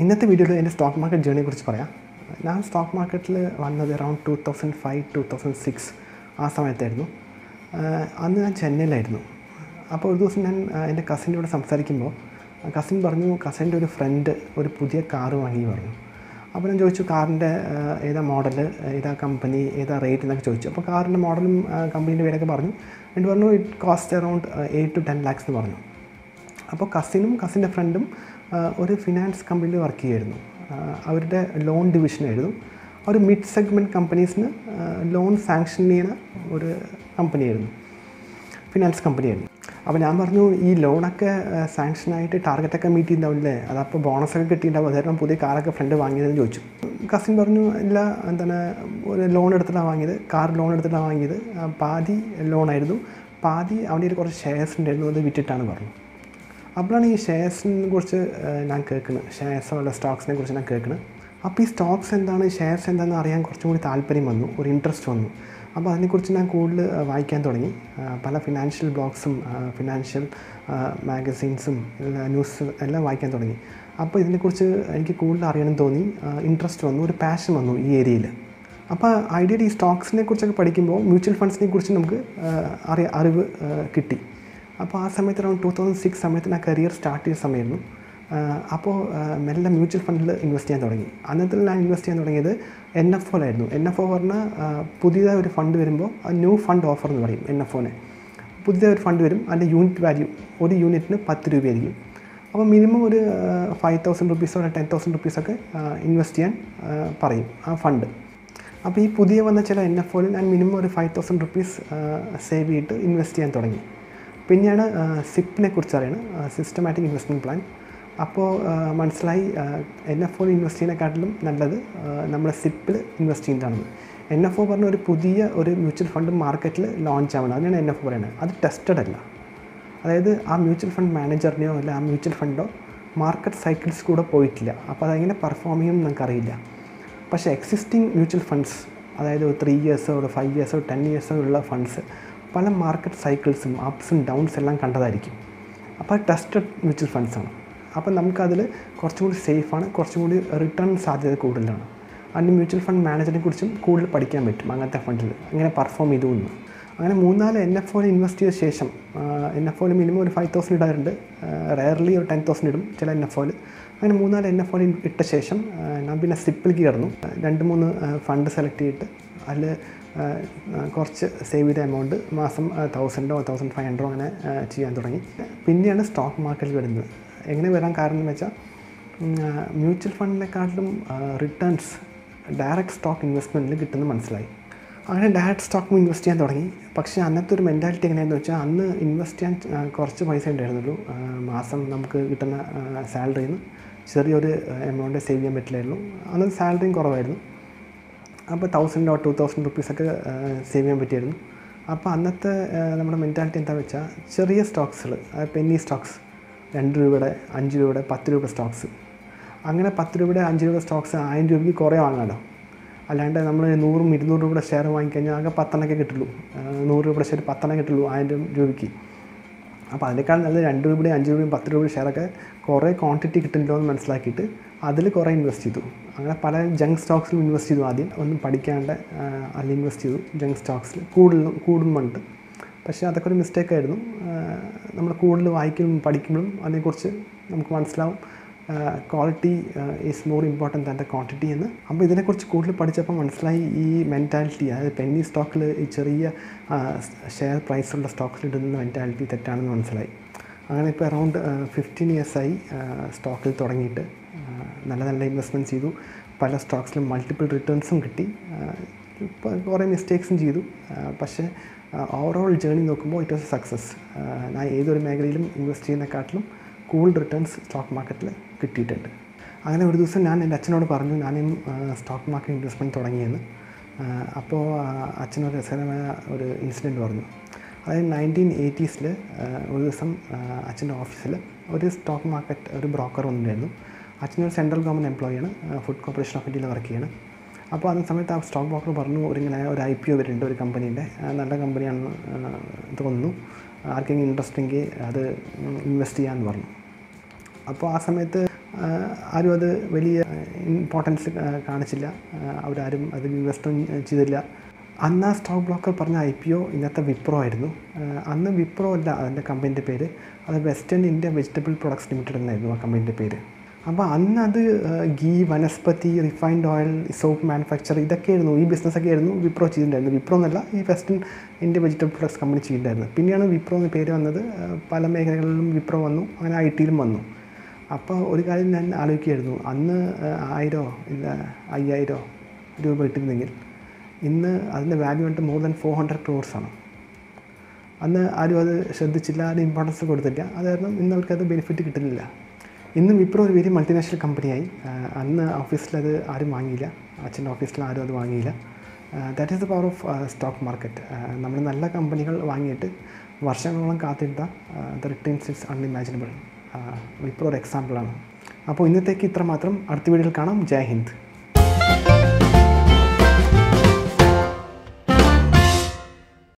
ഇന്നത്തെ വീഡിയോയിൽ എൻ്റെ സ്റ്റോക്ക് മാർക്കറ്റ് ജേണിയെ കുറിച്ച് പറയാം ഞാൻ സ്റ്റോക്ക് മാർക്കറ്റിൽ വന്നത് around two thousand five two thousand six ആ സമയത്തായിരുന്നു ആഹ് അന്ന് ഞാൻ ചെന്നൈയിലായിരുന്നു അപ്പോൾ ഒരു ദിവസം ഞാൻ ആഹ് എൻ്റെ കസിൻ്റെ കൂടെ സംസാരിക്കുമ്പോൾ കസിൻ പറഞ്ഞു കസിൻ്റെ ഒരു ഫ്രണ്ട് ഒരു പുതിയ കാറ് വാങ്ങി പറഞ്ഞു അപ്പോൾ ഞാൻ ചോദിച്ചു കാറിൻ്റെ ഏതാ മോഡൽ ഏതാ കമ്പനി ഏതാ റേറ്റ് എന്നൊക്കെ ചോദിച്ചു അപ്പോൾ കാറിൻ്റെ മോഡലും കമ്പനീൻ്റെ പേരൊക്കെ പറഞ്ഞു എന്നിട്ട് പറഞ്ഞു it cost around eight to ten lakhs എന്ന് പറഞ്ഞു അപ്പോൾ കസിനും കസിൻ്റെ ഫ്രണ്ടും ഒരു ഫിനാൻസ് കമ്പനിയിൽ വർക്ക് ചെയ്യുമായിരുന്നു ആ, അവരുടെ ലോൺ ഡിവിഷനായിരുന്നു ഒരു മിഡ് സെഗ്മെൻറ്റ് കമ്പനീസിന് ലോൺ സാങ്ഷൻ ചെയ്യുന്ന ഒരു കമ്പനിയായിരുന്നു ഫിനാൻസ് കമ്പനിയായിരുന്നു അപ്പോൾ ഞാൻ പറഞ്ഞു ഈ ലോണൊക്കെ സാങ്ഷനായിട്ട് ടാർഗറ്റൊക്കെ മീറ്റ് ചെയ്യുന്നുണ്ടാവില്ലേ അതപ്പോൾ ബോണസൊക്കെ കിട്ടിയിട്ടുണ്ടാവും അതായിരുന്നു പുതിയ കാറൊക്കെ ഫ്രണ്ട് വാങ്ങിയതെന്ന് ചോദിച്ചു കസിൻ പറഞ്ഞു ഇല്ല എന്താണ് ഒരു ലോൺ എടുത്തിട്ടാണ് വാങ്ങിയത് കാർ ലോൺ എടുത്തിട്ടാണ് വാങ്ങിയത് ആ, പാതി ലോണായിരുന്നു പാതി അവൻ്റെ കയ്യിൽ കുറച്ച് ഷെയർസ് ഉണ്ടായിരുന്നു അത് വിറ്റിട്ടാണ് പറഞ്ഞു അപ്പോഴാണ് ഈ ഷെയർസിനെ കുറിച്ച് ഏഹ്, ഞാൻ കേൾക്കുന്നത് ഷെയർസോ അല്ല സ്റ്റോക്സിനെ കുറിച്ച് ഞാൻ കേൾക്കുന്നത് അപ്പോൾ ഈ സ്റ്റോക്സ് എന്താണ് ഷെയർസ് എന്താണെന്ന് അറിയാൻ കുറച്ചും കൂടി താല്പര്യം വന്നു ഒരു ഇൻട്രസ്റ്റ് വന്നു അപ്പോൾ അതിനെക്കുറിച്ച് ഞാൻ കൂടുതൽ ഏഹ്, വായിക്കാൻ തുടങ്ങി ഏഹ്, പല ഫിനാൻഷ്യൽ ബ്ലോഗ്സും ഫിനാൻഷ്യൽ മാഗസീൻസും ന്യൂസ് എല്ലാം വായിക്കാൻ തുടങ്ങി അപ്പോൾ ഇതിനെക്കുറിച്ച് എനിക്ക് കൂടുതൽ അറിയണം തോന്നി ഇൻട്രസ്റ്റ് വന്നു ഒരു പാഷൻ വന്നു ഈ ഏരിയയിൽ അപ്പോൾ ഐഡിയയിൽ ഈ സ്റ്റോക്സിനെ കുറിച്ചൊക്കെ പഠിക്കുമ്പോൾ മ്യൂച്വൽ ഫണ്ട്സിനെ കുറിച്ച് നമുക്ക് ഏഹ്, അറിയ അറിവ് ഏഹ്, കിട്ടി അപ്പോൾ ആ സമയത്ത് അറൗണ്ട് ടൂ തൗസൻഡ് സിക്സ് സമയത്ത് ഞാൻ കരിയർ സ്റ്റാർട്ട് ചെയ്ത സമയമായിരുന്നു ആഹ് അപ്പോൾ ആഹ് മെല്ലെ മ്യൂച്വൽ ഫണ്ടിൽ ഇൻവെസ്റ്റ് ചെയ്യാൻ തുടങ്ങി അന്നത്തെ ഞാൻ ഇൻവെസ്റ്റ് ചെയ്യാൻ തുടങ്ങിയത് എൻ എഫ് ഒയിലായിരുന്നു എൻ എഫ് ഒ പറഞ്ഞാൽ ആഹ് പുതിയതായി ഒരു ഫണ്ട് വരുമ്പോൾ ന്യൂ ഫണ്ട് ഓഫർ എന്ന് പറയും എൻ എഫ് ഒനെ പുതിയതായി ഒരു ഫണ്ട് വരും അതിൻ്റെ യൂണിറ്റ് വാല്യൂ ഒരു യൂണിറ്റിന് പത്ത് രൂപയായിരിക്കും അപ്പോൾ മിനിമം ഒരു ഫൈവ് തൗസൻഡ് റുപ്പീസോ ടെൻ തൗസൻഡ് റുപ്പീസൊക്കെ ഇൻവെസ്റ്റ് ചെയ്യാൻ ആഹ് പറയും ആ ഫണ്ട് അപ്പോൾ ഈ പുതിയ വന്ന ചില എൻ എഫ് ഒയിൽ ഞാൻ മിനിമം ഒരു ഫൈവ് തൗസൻഡ് റുപ്പീസ് സേവ് ചെയ്തിട്ട് ഇൻവെസ്റ്റ് ചെയ്യാൻ തുടങ്ങി പിന്നെയാണ് സിപ്പിനെ കുറിച്ച് അറിയണം സിസ്റ്റമാറ്റിക് ഇൻവെസ്റ്റ്മെൻറ്റ് പ്ലാൻ അപ്പോൾ ആ, മനസ്സിലായി എൻ എഫ് ഒയിൽ ഇൻവെസ്റ്റ് ചെയ്യുന്നതിനെക്കാട്ടിലും നല്ലത് നമ്മൾ സിപ്പിൽ ഇൻവെസ്റ്റ് ചെയ്യുന്നതാണെന്ന് എൻ എഫ് ഒ പറഞ്ഞ ഒരു പുതിയ ഒരു മ്യൂച്വൽ ഫണ്ട് മാർക്കറ്റിൽ ലോഞ്ച് ആവണം അതിനാണ് എൻ എഫ് ഒ പറയുന്നത് അത് ടെസ്റ്റഡ് അല്ല അതായത് ആ മ്യൂച്വൽ ഫണ്ട് മാനേജറിനെയോ അല്ല ആ മ്യൂച്വൽ ഫണ്ടോ മാർക്കറ്റ് സൈക്കിൾസ് കൂടെ പോയിട്ടില്ല അപ്പോൾ അതെങ്ങനെ പെർഫോം ചെയ്യും നമുക്കറിയില്ല പക്ഷേ എക്സിസ്റ്റിംഗ് മ്യൂച്വൽ ഫണ്ട്സ് അതായത് ത്രീ ഇയേഴ്സോ ഒരു ഫൈവ് ഇയേഴ്സോ ടെൻ ഇയേഴ്സോ ഉള്ള ഫണ്ട്സ് പല മാർക്കറ്റ് സൈക്കിൾസും അപ്സും ഡൗൺസ് എല്ലാം കണ്ടതായിരിക്കും അപ്പോൾ ടെസ്റ്റഡ് മ്യൂച്വൽ ഫണ്ട്സാണ് അപ്പോൾ നമുക്കതിൽ കുറച്ചും കൂടി സേഫാണ് കുറച്ചും കൂടി റിട്ടേൺ സാധ്യത കൂടുതലാണ് അതിൻ്റെ മ്യൂച്വൽ ഫണ്ട് മാനേജറിനെ കുറിച്ചും കൂടുതൽ പഠിക്കാൻ പറ്റും അങ്ങനത്തെ ഫണ്ടിൽ എങ്ങനെ പെർഫോം ചെയ്തു എന്ന് അങ്ങനെ മൂന്നാല് എൻ എഫ് ഒയിൽ ഇൻവെസ്റ്റ് ചെയ്ത ശേഷം എൻ എഫ് ഒയിൽ മിനിമം ഒരു ഫൈവ് തൗസൻഡ് ഇടാറുണ്ട് റയർലി ഒരു ടെൻ തൗസൻഡ് ഇടും ചില എൻ എഫ് ഒയിൽ അങ്ങനെ മൂന്നാല് എൻ എഫ് ഒയിൽ ഇട്ട ശേഷം ആ, ഞാൻ പിന്നെ സിപ്പിലേക്ക് കയറുന്നു രണ്ട് മൂന്ന് ഫണ്ട് സെലക്ട് ചെയ്തിട്ട് അതിൽ കുറച്ച് സേവ് ചെയ്ത എമൗണ്ട് മാസം തൗസൻഡോ തൗസൻഡ് ഫൈവ് ഹൺഡ്രഡോ അങ്ങനെ ആ, ചെയ്യാൻ തുടങ്ങി പിന്നെയാണ് സ്റ്റോക്ക് മാർക്കറ്റിൽ വരുന്നത് എങ്ങനെ വരാൻ കാരണം എന്ന് വെച്ചാൽ മ്യൂച്വൽ ഫണ്ടിനെക്കാട്ടിലും റിട്ടേൺസ് ഡയറക്റ്റ് സ്റ്റോക്ക് ഇൻവെസ്റ്റ്മെൻറ്റിൽ കിട്ടുന്നത് മനസ്സിലായി അങ്ങനെ ഡയറക്റ്റ് സ്റ്റോക്കും ഇൻവെസ്റ്റ് ചെയ്യാൻ തുടങ്ങി പക്ഷേ അന്നത്തെ ഒരു മെൻറ്റാലിറ്റി എങ്ങനെയാണെന്ന് വെച്ചാൽ അന്ന് ഇൻവെസ്റ്റ് ചെയ്യാൻ ആ, കുറച്ച് പൈസ ഉണ്ടായിരുന്നുള്ളൂ ആ, മാസം നമുക്ക് കിട്ടുന്ന സാലറിയിൽ നിന്ന് ചെറിയൊരു എമൗണ്ട് സേവ് ചെയ്യാൻ പറ്റില്ലായിരുന്നു അന്ന് സാലറിയും കുറവായിരുന്നു അപ്പോൾ തൗസൻഡോ ടു തൗസൻഡ് റുപ്പീസൊക്കെ സേവ് ചെയ്യാൻ പറ്റിയായിരുന്നു അപ്പോൾ അന്നത്തെ ആ, നമ്മുടെ മെൻറ്റാലിറ്റി എന്താ വെച്ചാൽ ചെറിയ സ്റ്റോക്സുകൾ പെന്നി സ്റ്റോക്സ് രണ്ട് രൂപയുടെ അഞ്ച് രൂപയുടെ പത്ത് രൂപയുടെ സ്റ്റോക്സ് അങ്ങനെ പത്ത് രൂപയുടെ അഞ്ച് രൂപയുടെ സ്റ്റോക്സ് ആയിരം രൂപയ്ക്ക് കുറേ വാങ്ങാമല്ലോ അല്ലാണ്ട് നമ്മൾ നൂറും ഇരുന്നൂറ് രൂപയുടെ ഷെയർ വാങ്ങിക്കഴിഞ്ഞാൽ ആകെ പത്തെണ്ണൊക്കെ കിട്ടുള്ളൂ ആ, നൂറ് രൂപയുടെ ഷെയർ പത്തെണ്ണം കിട്ടുള്ളൂ ആയിരം രൂപയ്ക്ക് അപ്പോൾ അതിനേക്കാൾ നല്ലത് രണ്ട് രൂപയുടെയും അഞ്ച് രൂപയും പത്ത് രൂപയുടെ ഷെയറൊക്കെ കുറേ ക്വാണ്ടിറ്റി കിട്ടുന്നല്ലോ എന്ന് മനസ്സിലാക്കിയിട്ട് അതിൽ കുറേ ഇൻവെസ്റ്റ് ചെയ്തു അങ്ങനെ പല ജങ്ക് സ്റ്റോക്സിലും ഇൻവെസ്റ്റ് ചെയ്തു ആദ്യം ഒന്നും പഠിക്കാണ്ട് ആ, അതിൽ ഇൻവെസ്റ്റ് ചെയ്തു ജങ്ക് സ്റ്റോക്സിൽ കൂടുതലും കൂടുന്നുണ്ട് പക്ഷേ അതൊക്കെ ഒരു മിസ്റ്റേക്ക് ആയിരുന്നു നമ്മൾ കൂടുതൽ വായിക്കുമ്പോഴും പഠിക്കുമ്പോഴും അതിനെക്കുറിച്ച് നമുക്ക് മനസ്സിലാവും quality is more important than the quantity എന്ന് അപ്പോൾ ഇതിനെക്കുറിച്ച് കൂടുതൽ പഠിച്ചപ്പോൾ മനസ്സിലായി ഈ മെൻറ്റാലിറ്റി അതായത് പെന്നി സ്റ്റോക്കിൽ ഈ ചെറിയ ഷെയർ പ്രൈസുള്ള സ്റ്റോക്സിൽ ഇടുന്ന മെൻറ്റാലിറ്റി തെറ്റാണെന്ന് മനസ്സിലായി അങ്ങനെ ഇപ്പോൾ അറൗണ്ട് ഫിഫ്റ്റീൻ ഇയേഴ്സായി സ്റ്റോക്കിൽ തുടങ്ങിയിട്ട് ആ, നല്ല നല്ല ഇൻവെസ്റ്റ്മെൻറ്റ് ചെയ്തു പല സ്റ്റോക്സിലും മൾട്ടിപ്പിൾ റിട്ടേൺസും കിട്ടി ഇപ്പോൾ കുറേ മിസ്റ്റേക്സും ചെയ്തു ആ, പക്ഷേ ഓവറോൾ ജേണി നോക്കുമ്പോൾ ഇറ്റ് വാസ് എ സക്സസ് ഞാൻ ഏതൊരു മേഖലയിലും ഇൻവെസ്റ്റ് ചെയ്യുന്നതിനെക്കാട്ടിലും കൂടുതൽ റിട്ടേൺസ് സ്റ്റോക്ക് മാർക്കറ്റിൽ കിട്ടിയിട്ടുണ്ട് അങ്ങനെ ഒരു ദിവസം ഞാൻ എൻ്റെ അച്ഛനോട് പറഞ്ഞു ഞാനും സ്റ്റോക്ക് മാർക്കറ്റ് ഇൻവെസ്റ്റ്മെൻറ്റ് തുടങ്ങിയെന്ന് ആ, അപ്പോൾ ആ, അച്ഛനൊരു രസകരമായ ഒരു ഇൻസിഡൻറ്റ് പറഞ്ഞു അതായത് നയൻറ്റീൻ എയ്റ്റീസിൽ ഒരു ദിവസം ആ, അച്ഛൻ്റെ ഓഫീസിൽ ഒരു സ്റ്റോക്ക് മാർക്കറ്റ് ഒരു ബ്രോക്കർ വന്നിട്ടുണ്ടായിരുന്നു അച്ഛനൊരു സെൻട്രൽ ഗവൺമെൻറ് എംപ്ലോയിയാണ് ഫുഡ് കോർപ്പറേഷൻ ഓഫ് ഇന്ത്യയിൽ വർക്ക് ചെയ്യണം അപ്പോൾ അതിന് സമയത്ത് ആ സ്റ്റോക്ക് ബ്രോക്കർ പറഞ്ഞു ഒരു ഇങ്ങനെ ഒരു ഐ പി ഒ വരുന്നുണ്ട് ഒരു കമ്പനീൻ്റെ നല്ല കമ്പനിയാണെന്ന് ആ, തോന്നുന്നു ആർക്കെങ്കിലും ഇൻട്രസ്റ്റ് എങ്കിൽ അത് ഇൻവെസ്റ്റ് ചെയ്യാമെന്ന് പറഞ്ഞു അപ്പോൾ ആ സമയത്ത് ആരും അത് വലിയ ഇമ്പോർട്ടൻസ് കാണിച്ചില്ല ആ, അവരാരും അതിൽ ഇൻവെസ്റ്റ് ചെയ്തില്ല അന്ന് ആ സ്റ്റോക്ക് ബ്രോക്കർ പറഞ്ഞ ഐ പി ഒ ഇന്നത്തെ വിപ്രോ ആയിരുന്നു ആ, അന്ന് വിപ്രോ അല്ല അതിൻ്റെ കമ്പനീൻ്റെ പേര് അത് Western India Vegetable Products Limited എന്നായിരുന്നു ആ കമ്പനീൻ്റെ പേര് അപ്പോൾ അന്ന് അത് ആ, ghee vanaspati refined oil soap manufacture ഇതൊക്കെയായിരുന്നു ഈ ബിസിനസ്സൊക്കെ ആയിരുന്നു വിപ്രോ ചെയ്തിട്ടുണ്ടായിരുന്നു വിപ്രോ എന്നല്ല ഈ Western India Vegetable Products company ചെയ്തിട്ടുണ്ടായിരുന്നു പിന്നെയാണ് വിപ്രോ എന്ന പേര് വന്നത് ആ, പല മേഖലകളിലും വിപ്രോ വന്നു അങ്ങനെ ഐ ടിയിലും വന്നു അപ്പോൾ ഒരു കാര്യം ഞാൻ ആലോചിക്കുകയായിരുന്നു അന്ന് ആ, ആയിരോ ഇല്ല അയ്യായിരോ രൂപ കിട്ടുന്നെങ്കിൽ ഇന്ന് അതിൻ്റെ വാല്യൂ വന്നിട്ട് മോർ ദാൻ ഫോർ ഹൺഡ്രഡ് ക്രോർസാണ് അന്ന് ആരും അത് ശ്രദ്ധിച്ചില്ല ആരും ഇമ്പോർട്ടൻസ് കൊടുത്തില്ല അത് കാരണം ഇന്ന് അവർക്കത് ബെനിഫിറ്റ് കിട്ടുന്നില്ല ഇന്ന് വിപ്രോ ഒരു വലിയ മൾട്ടിനാഷണൽ കമ്പനിയായി ആ, അന്ന് ഓഫീസിലത് ആരും വാങ്ങിയില്ല അച്ഛൻ്റെ ഓഫീസിൽ ആരും അത് വാങ്ങിയില്ല that is the power of stock market നമ്മൾ നല്ല കമ്പനികൾ വാങ്ങിയിട്ട് വർഷങ്ങളോളം കാത്തിട്ട the returns it's unimaginable Wipro ഒരു എക്സാമ്പിളാണ് അപ്പോൾ ഇന്നത്തേക്ക് ഇത്ര മാത്രം അടുത്ത വീഡിയോയിൽ കാണാം ജയ് ഹിന്ദ്